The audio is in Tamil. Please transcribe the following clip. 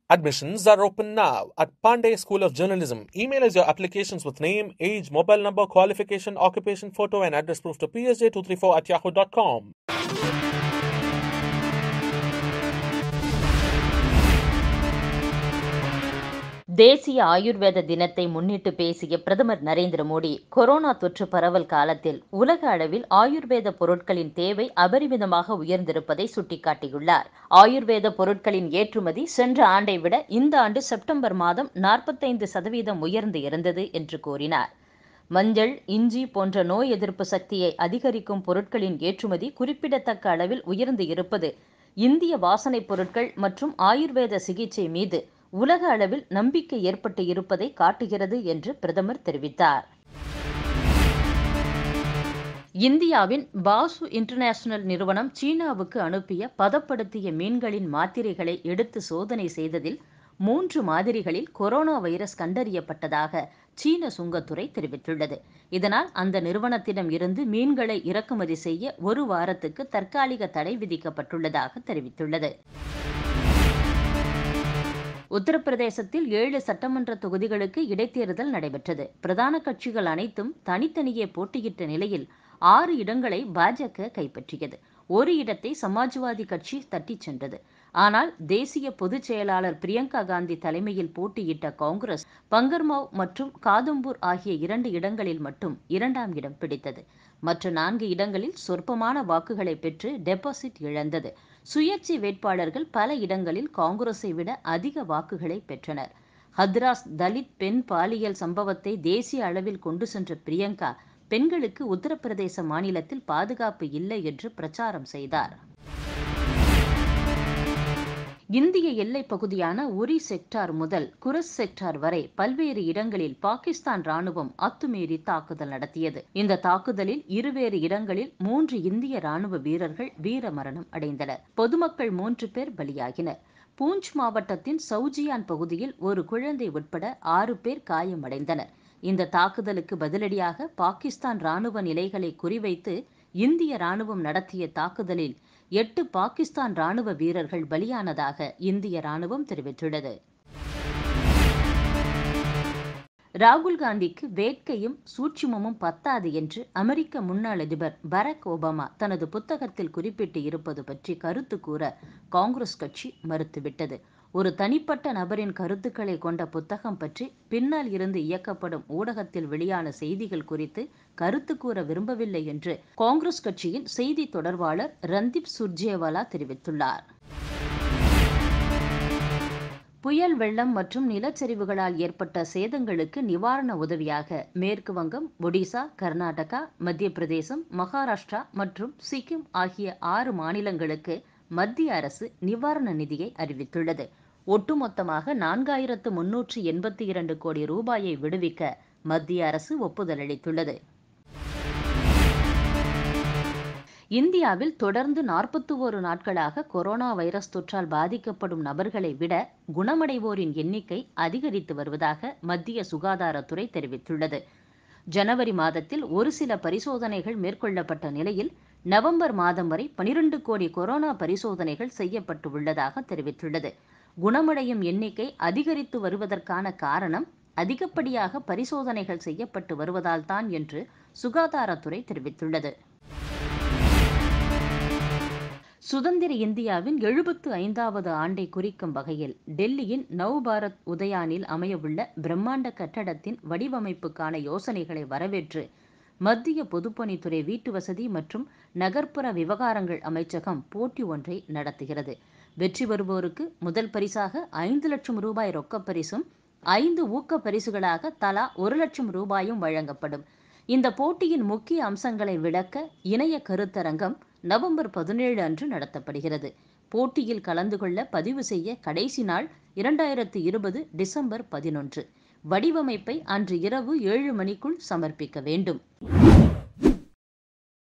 Admissions are open now at Pandey School of Journalism. Email us your applications with name, age, mobile number, qualification, occupation photo, and address proof to psj234 at yahoo.com. தேசிய ஆயுர்வேத தினத்தை முன்னிட்டு பேசிய பிரதமர் நரேந்திர மோடி கொரோனா தொற்று பரவல் காலத்தில் உலக அளவில் ஆயுர்வேத பொருட்களின் தேவை அபரிமிதமாக உயர்ந்திருப்பதை சுட்டிக்காட்டியுள்ளார் ஆயுர்வேத பொருட்களின் ஏற்றுமதி சென்ற ஆண்டை விட இந்த ஆண்டு செப்டம்பர் மாதம் நாற்பத்தைந்து சதவீதம் உயர்ந்து இருந்தது என்று கூறினார் மஞ்சள் இஞ்சி போன்ற நோய் எதிர்ப்பு சக்தியை அதிகரிக்கும் பொருட்களின் ஏற்றுமதி குறிப்பிடத்தக்க அளவில் உயர்ந்து இருப்பது இந்திய வாசனைப் பொருட்கள் மற்றும் ஆயுர்வேத சிகிச்சை மீது உலக அளவில் நம்பிக்கை ஏற்பட்டு இருப்பதை காட்டுகிறது என்று பிரதமர் தெரிவித்தார் இந்தியாவின் பாசு இன்டர்நேஷனல் நிறுவனம் சீனாவுக்கு அனுப்பிய பதப்படுத்திய மீன்களின் மாத்திரைகளை எடுத்து சோதனை செய்ததில் மூன்று மாதிரிகளில் கொரோனா வைரஸ் கண்டறியப்பட்டதாக சீன சுங்கத்துறை தெரிவித்துள்ளது இதனால் அந்த நிறுவனத்திடம் இருந்து மீன்களை இறக்குமதி செய்ய ஒரு வாரத்துக்கு தற்காலிக தடை விதிக்கப்பட்டுள்ளதாக தெரிவித்துள்ளது உத்தரப்பிரதேசத்தில் ஏழு சட்டமன்ற தொகுதிகளுக்கு இடைத்தேர்தல் நடைபெற்றது பிரதான கட்சிகள் அனைத்தும் தனித்தனியே போட்டியிட்ட நிலையில் ஆறு இடங்களை பாஜக கைப்பற்றியது ஒரு இடத்தை சமாஜ்வாதி கட்சி தட்டிச் சென்றது ஆனால் தேசிய பொதுச் செயலாளர் பிரியங்கா காந்தி தலைமையில் போட்டியிட்ட காங்கிரஸ் பங்கர்மாவ் மற்றும் காதம்பூர் ஆகிய இரண்டு இடங்களில் மட்டும் இரண்டாம் இடம் பிடித்தது மற்ற நான்கு இடங்களில் சொற்பமான வாக்குகளை பெற்று டெபாசிட் இழந்தது சுயேட்சை வேட்பாளர்கள் பல இடங்களில் காங்கிரஸை விட அதிக வாக்குகளை பெற்றனர் ஹத்ராஸ் தலித் பெண் பாலியல் சம்பவத்தை தேசிய அளவில் கொண்டு சென்ற பிரியங்கா பெண்களுக்கு உத்தரப்பிரதேச மாநிலத்தில் பாதுகாப்பு இல்லை என்று பிரச்சாரம் செய்தார் இந்திய எல்லைப் பகுதியான உரி செக்டார் முதல் குரஸ் செக்டார் வரை பல்வேறு இடங்களில் பாகிஸ்தான் ராணுவம் அத்துமீறி தாக்குதல் நடத்தியது இந்த தாக்குதலில் இருவேறு இடங்களில் மூன்று இந்திய ராணுவ வீரர்கள் வீர மரணம் அடைந்தனர் பொதுமக்கள் மூன்று பேர் பலியாகினர் பூஞ்ச் மாவட்டத்தின் சவுஜியான் பகுதியில் ஒரு குழந்தை உட்பட ஆறு பேர் காயமடைந்தனர் இந்த தாக்குதலுக்கு பதிலடியாக பாகிஸ்தான் ராணுவ நிலைகளை குறிவைத்து இந்திய ராணுவம் நடத்திய தாக்குதலில் எட்டு பாகிஸ்தான் ராணுவ வீரர்கள் பலியானதாக இந்திய ராணுவம் தெரிவித்துள்ளது ராகுல் காந்திக்கு வேட்கையும் சூட்சுமமும் பத்தாது என்று அமெரிக்க முன்னாள் அதிபர் பராக் ஒபாமா தனது புத்தகத்தில் குறிப்பிட்டு இருப்பது பற்றி கருத்து கூற காங்கிரஸ் கட்சி மறுத்துவிட்டது ஒரு தனிப்பட்ட நபரின் கருத்துக்களை கொண்ட புத்தகம் பற்றி பின்னால் இருந்து இயக்கப்படும் ஊடகத்தில் வெளியான செய்திகள் குறித்து கருத்து கூற விரும்பவில்லை என்று காங்கிரஸ் கட்சியின் செய்தி தொடர்பாளர் ரந்தீப் சுர்ஜேவாலா தெரிவித்துள்ளார் புயல் வெள்ளம் மற்றும் நிலச்சரிவுகளால் ஏற்பட்ட சேதங்களுக்கு நிவாரண உதவியாக மேற்கு வங்கம் ஒடிசா கர்நாடகா மத்திய பிரதேசம் மகாராஷ்டிரா மற்றும் சிக்கிம் ஆகிய ஆறு மாநிலங்களுக்கு மத்திய அரசு நிவாரண நிதியை அறிவித்துள்ளது ஒட்டுமொத்தமாக நான்காயிரத்து முன்னூற்று எண்பத்தி இரண்டு கோடி ரூபாயை விடுவிக்க மத்திய அரசு ஒப்புதல் அளித்துள்ளது இந்தியாவில் தொடர்ந்து நாற்பத்தி ஒரு நாட்களாக கொரோனா வைரஸ் தொற்றால் பாதிக்கப்படும் நபர்களை விட குணமடைவோரின் எண்ணிக்கை அதிகரித்து வருவதாக மத்திய சுகாதாரத்துறை தெரிவித்துள்ளது ஜனவரி மாதத்தில் ஒரு சில பரிசோதனைகள் மேற்கொள்ளப்பட்ட நிலையில் நவம்பர் மாதம் வரை பனிரெண்டு கோடி கொரோனா பரிசோதனைகள் செய்யப்பட்டு உள்ளதாக தெரிவித்துள்ளது குணமடையும் எண்ணிக்கை அதிகரித்து வருவதற்கான காரணம் அதிகப்படியாக பரிசோதனைகள் செய்யப்பட்டு வருவதால் தான் என்று சுகாதாரத்துறை தெரிவித்துள்ளது சுதந்திர இந்தியாவின் எழுபத்து ஐந்தாவது ஆண்டை குறிக்கும் வகையில் டெல்லியின் நவ் பாரத் உதயானில் அமையவுள்ள பிரம்மாண்ட கட்டடத்தின் வடிவமைப்புக்கான யோசனைகளை வரவேற்று மத்திய பொதுப்பணித்துறை வீட்டு வசதி மற்றும் நகர்ப்புற விவகாரங்கள் அமைச்சகம் போட்டி ஒன்றை நடத்துகிறது வெற்றி பெறுவோருக்கு முதல் பரிசாக ஐந்து லட்சம் ரூபாய் ரொக்கப் பரிசும் ஐந்து ஊக்க பரிசுகளாக தலா ஒரு லட்சம் ரூபாயும் வழங்கப்படும் இந்த போட்டியின் முக்கிய அம்சங்களை விளக்க இணைய கருத்தரங்கம் நவம்பர் பதினேழு அன்று நடத்தப்படுகிறது போட்டியில் கலந்து கொள்ள பதிவு செய்ய கடைசி நாள் இரண்டாயிரத்து இருபது டிசம்பர் பதினொன்று வடிவமைப்பை அன்று இரவு ஏழு மணிக்குள் சமர்ப்பிக்க வேண்டும்